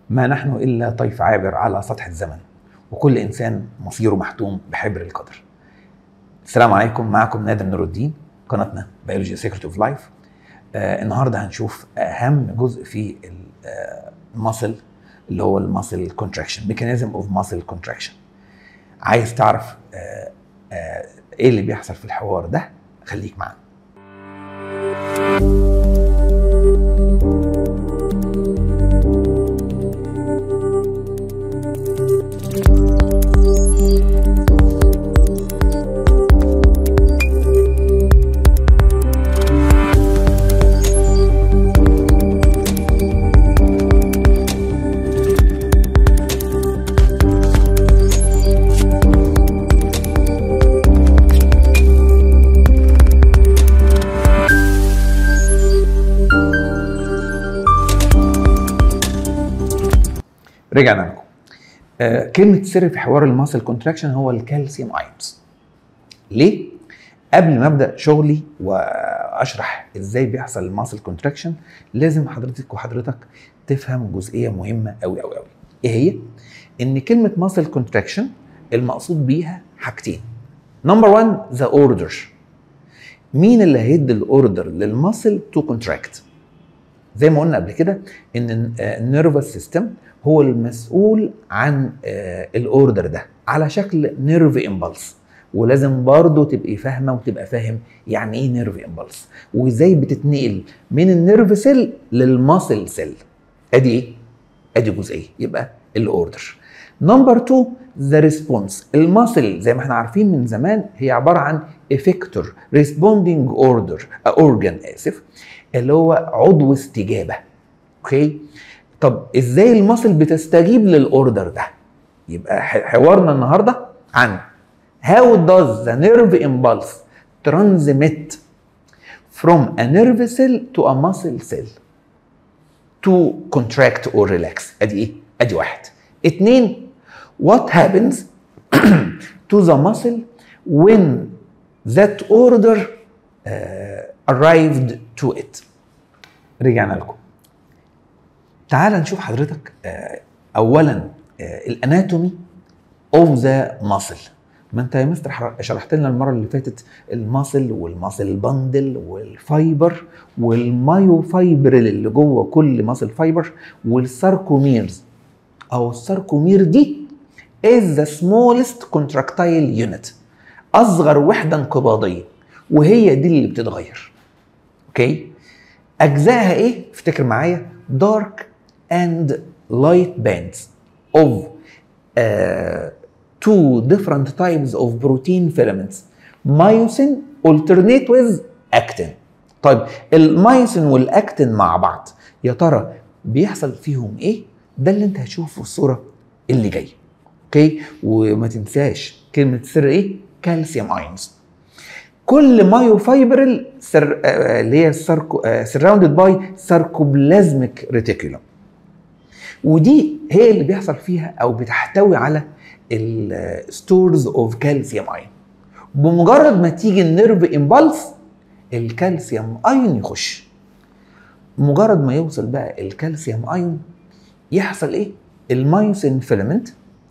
ما نحن إلا طيف عابر على سطح الزمن وكل إنسان مصيره محتوم بحبر القدر السلام عليكم معكم نادر نور الدين قناتنا بيولوجي سيكريت اوف لايف النهارده هنشوف اهم جزء في الماسل اللي هو الماسل كونتراكشن ميكانيزم اوف ماسل كونتراكشن عايز تعرف آه آه ايه اللي بيحصل في الحوار ده خليك معانا رجعنا لكم آه كلمة سر في حوار الماسل كونتراكشن هو الكالسيوم ايونز ليه؟ قبل ما ابدا شغلي واشرح ازاي بيحصل الماسل كونتراكشن لازم حضرتك وحضرتك تفهم جزئيه مهمه قوي قوي قوي ايه هي؟ ان كلمه ماسل كونتراكشن المقصود بيها حاجتين نمبر 1 ذا اوردر مين اللي هيدي الاوردر للماسل تو كونتراكت زي ما قلنا قبل كده ان النيرفس سيستم هو المسؤول عن الاوردر ده على شكل نيرف امبلس ولازم برضه تبقي فاهمه وتبقى فاهم يعني ايه نيرف امبلس وازاي بتتنقل من النيرف سيل للماسل سيل ادي ايه ادي جزئيه يبقى الاوردر نمبر 2 ذا ريسبونس الماسل زي ما احنا عارفين من زمان هي عباره عن افكتور ريسبوندينج اوردر اورجان اسف اللي هو عضو استجابه اوكي طب ازاي الماسل بتستجيب للاوردر ده يبقى حوارنا النهارده عن how does the nerve impulse transmit from a nerve cell to a muscle cell to contract or relax ادي ايه ادي واحد اتنين what happens to the muscle when that order uh, arrived to it رجعنا لكم تعال نشوف حضرتك اولا الاناتومي اوف ذا ماسل ما انت يا مستر شرحت لنا المره اللي فاتت الماسل والماسل باندل والفايبر والمايو فايبرل اللي جوه كل ماسل فايبر والساركوميرز او الساركومير دي is the smallest contractile unit اصغر وحده انقباضيه وهي دي اللي بتتغير اوكي اجزائها ايه افتكر معايا dark and light bands of uh, two different types of protein filaments myosin alternate with actin طيب المايوسين والاكتين مع بعض يا ترى بيحصل فيهم ايه ده اللي انت هتشوفه في الصوره اللي جايه اوكي وما تنساش كلمه سر ايه كالسيوم ايونز كل مايو فايبرل سر اللي هي سراوندد باي ساركوبلازميك ريتيكولوم ودي هي اللي بيحصل فيها او بتحتوي على الستورز اوف كالسيوم ايون بمجرد ما تيجي النيرف امبلس الكالسيوم ايون يخش مجرد ما يوصل بقى الكالسيوم ايون يحصل ايه المايوسين فيلامنت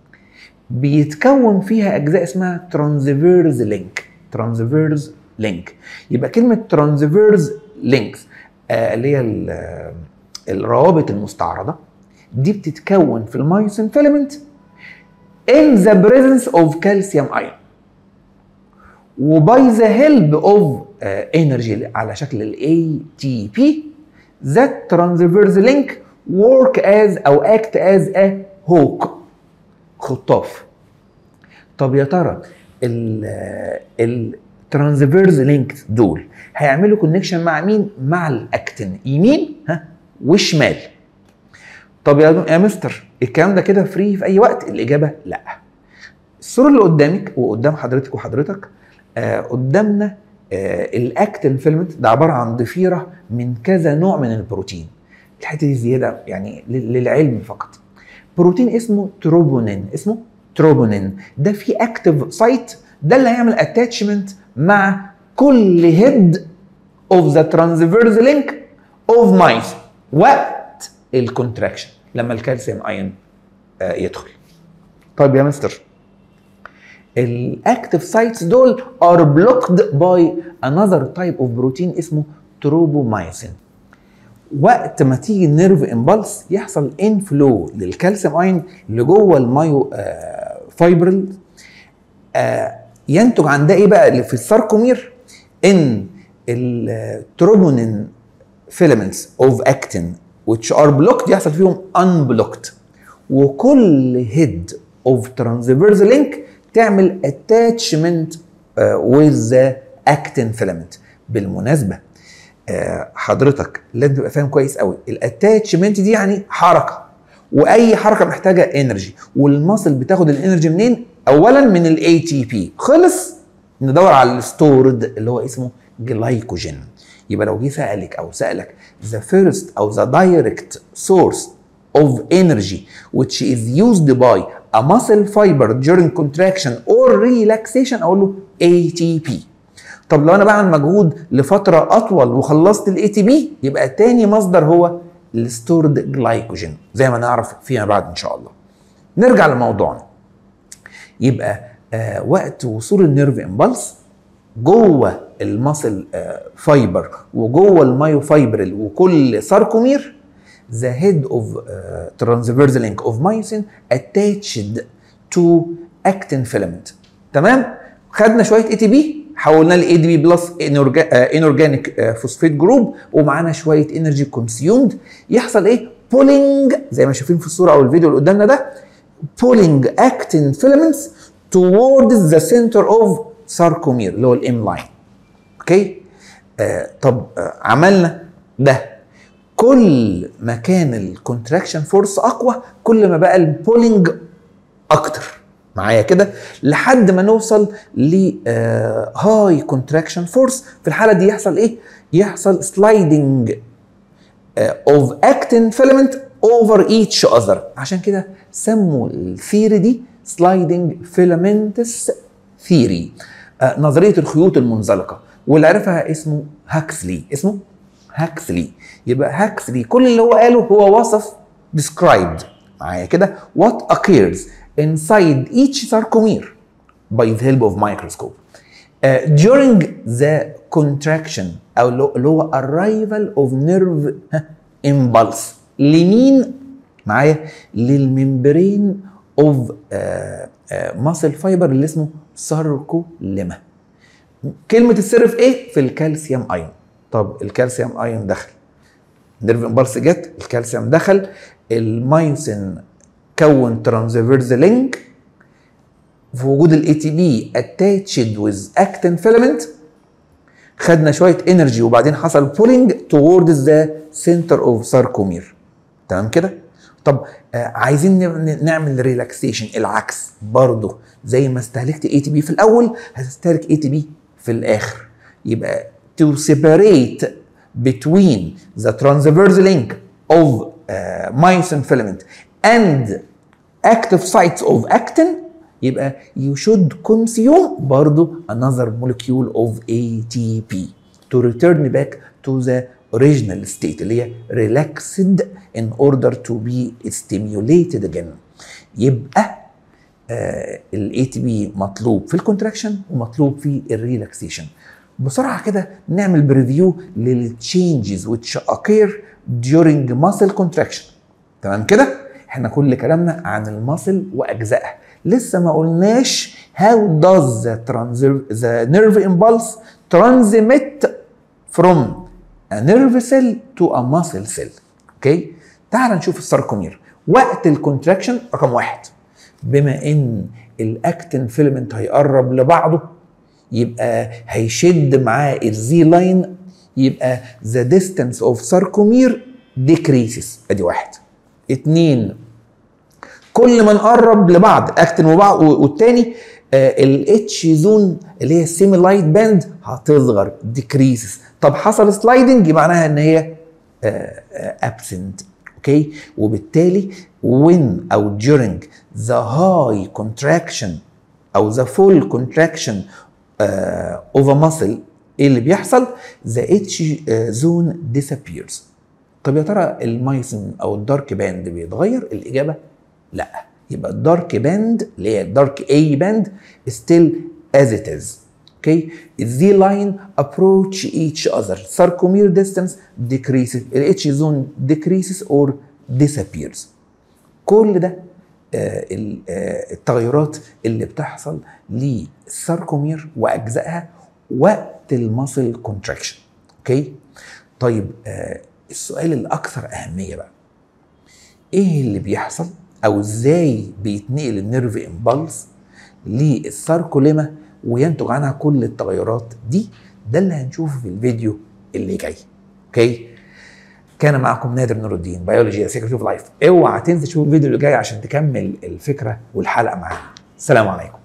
بيتكون فيها اجزاء اسمها ترانزفيرز لينك ترانزفيرز لينك يبقى كلمه ترانزفيرز لينكس آه اللي هي الروابط المستعرضه دي بتتكون في المايوسين فيلامنت in the presence of calcium ion وباي ذا هيلب اوف انرجي على شكل ال ATP that transverse link work as او act as a hook خطاف طب يا ترى الترانسفيرز لينك دول هيعملوا كونكشن مع مين؟ مع الاكتين يمين ها وشمال طب يا يا مستر الكلام ده كده فري في اي وقت؟ الاجابه لا. الصوره اللي قدامك وقدام حضرتك وحضرتك آه قدامنا آه الاكتين فيلمنت ده عباره عن ضفيره من كذا نوع من البروتين. الحته دي زياده يعني للعلم فقط. بروتين اسمه تروبونين اسمه تروبونين ده في اكتيف سايت ده اللي هيعمل اتاتشمنت مع كل هيد اوف ذا ترانسفيرز لينك اوف مايس وقت الكونتراكشن لما الكالسيوم ايون آه، يدخل طيب يا مستر الاكتف سايتس دول ار بلوكد باي انذر تايب اوف بروتين اسمه تروبومايسين وقت ما تيجي النيرف امبلس يحصل انفلو للكالسيوم ايون لجوه المايو آه فايبرل آه ينتج عن ده ايه بقى اللي في الساركومير ان التروبونين فيلامنتس اوف اكتين which are blocked يحصل فيهم unblocked وكل هيد اوف ترانسفيرز لينك تعمل اتاتشمنت with the actin filament بالمناسبه آه، حضرتك لازم تبقى فاهم كويس قوي الاتاتشمنت دي يعني حركه واي حركه محتاجه انرجي والمصل بتاخد الانرجي منين اولا من الاي تي بي خلص ندور على الستورد اللي هو اسمه جلايكوجين يبقى لو جه سالك او سالك the first او the direct source of energy which is used by a muscle fiber during contraction or relaxation اقول له ATP طب لو انا بعمل مجهود لفتره اطول وخلصت الاي تي بي يبقى تاني مصدر هو الستورد جلايكوجين زي ما نعرف فيما بعد ان شاء الله نرجع لموضوعنا يبقى آه وقت وصول النيرف امبلس جوه الماسل آه فايبر وجوه المايو فايبرل وكل ساركومير the head of uh, transverse link of myosin attached to actin filament تمام خدنا شويه اي تي بي حولناه لاي دي بي بلس انورجانيك فوسفيت جروب ومعانا شويه انرجي كونسيومد يحصل ايه بولينج زي ما شايفين في الصوره او الفيديو اللي قدامنا ده pulling actin filaments towards the center of sarcomere اللي هو الام لاين اوكي آه طب آه عملنا ده كل ما كان الكونتراكشن فورس اقوى كل ما بقى البولينج اكتر معايا كده لحد ما نوصل ل هاي كونتراكشن فورس في الحاله دي يحصل ايه يحصل سلايدنج اوف اكتين فيلمنت اوفر ايتش اذر عشان كده سموا الثيري دي سلايدنج فيلامنتس ثيري نظريه الخيوط المنزلقه واللي عرفها اسمه هاكسلي اسمه هاكسلي يبقى هاكسلي كل اللي هو قاله هو وصف described معايا كده what occurs inside each sarcomere by the help of microscope uh, during the contraction او اللي هو arrival of nerve impulse لمين معايا للممبرين اوف ماسل فايبر اللي اسمه ساركوليما كلمه السر في ايه في الكالسيوم ايون طب الكالسيوم ايون دخل نيرف امبلس جت الكالسيوم دخل المايوسين كون ترانسفيرز لينك في وجود الاي تي بي اتاتشد ويز اكتين فيلامنت خدنا شويه انرجي وبعدين حصل بولينج تووردز ذا سنتر اوف ساركومير تمام كده طب آه عايزين نعمل ريلاكسيشن العكس برضه زي ما استهلكت اي تي بي في الاول هتستهلك اي تي بي في الاخر يبقى to separate between the transverse link of uh, myosin filament and active sites of actin يبقى you should consume برضو another molecule of ATP to return back to the original state اللي هي relaxed in order to be stimulated again يبقى آه ال ATP مطلوب في الكونتراكشن ومطلوب في الريلاكسيشن بسرعه كده نعمل بريفيو للتشينجز which occur during muscle contraction تمام كده احنا كل كلامنا عن المصل واجزائها لسه ما قلناش how does the, the nerve impulse transmit from a nerve cell to a muscle cell اوكي تعال نشوف الساركومير وقت الكونتراكشن رقم واحد بما ان الاكتين فيلمنت هيقرب لبعضه يبقى هيشد معاه الزي لاين يبقى the distance of sarcomere decreases ادي واحد اتنين كل ما نقرب لبعض اكتن وبعض والتاني الاتش زون اللي هي السيمي لايت باند هتصغر decreases طب حصل سلايدنج معناها ان هي ابسنت اوكي وبالتالي when او during the high contraction او the full contraction اوف uh, muscle ايه اللي بيحصل؟ the itch uh, zone disappears طب يا ترى المايسن او الدارك باند بيتغير الاجابه لا يبقى الدارك باند اللي هي الدارك اي باند still as it is اوكي الزي لاين approach each other sarcomere distance decreases الاتش زون decreases or disappears كل ده آه التغيرات اللي بتحصل للساركومير واجزائها وقت الماسل كونتراكشن اوكي طيب آه السؤال الاكثر اهميه بقى ايه اللي بيحصل او ازاي بيتنقل النيرف امبلس للساركوليما وينتج عنها كل التغيرات دي ده اللي هنشوفه في الفيديو اللي جاي اوكي كان معكم نادر نور الدين بيولوجي سيكريت اوف لايف اوعى تنسى تشوف الفيديو اللي جاي عشان تكمل الفكره والحلقه معانا السلام عليكم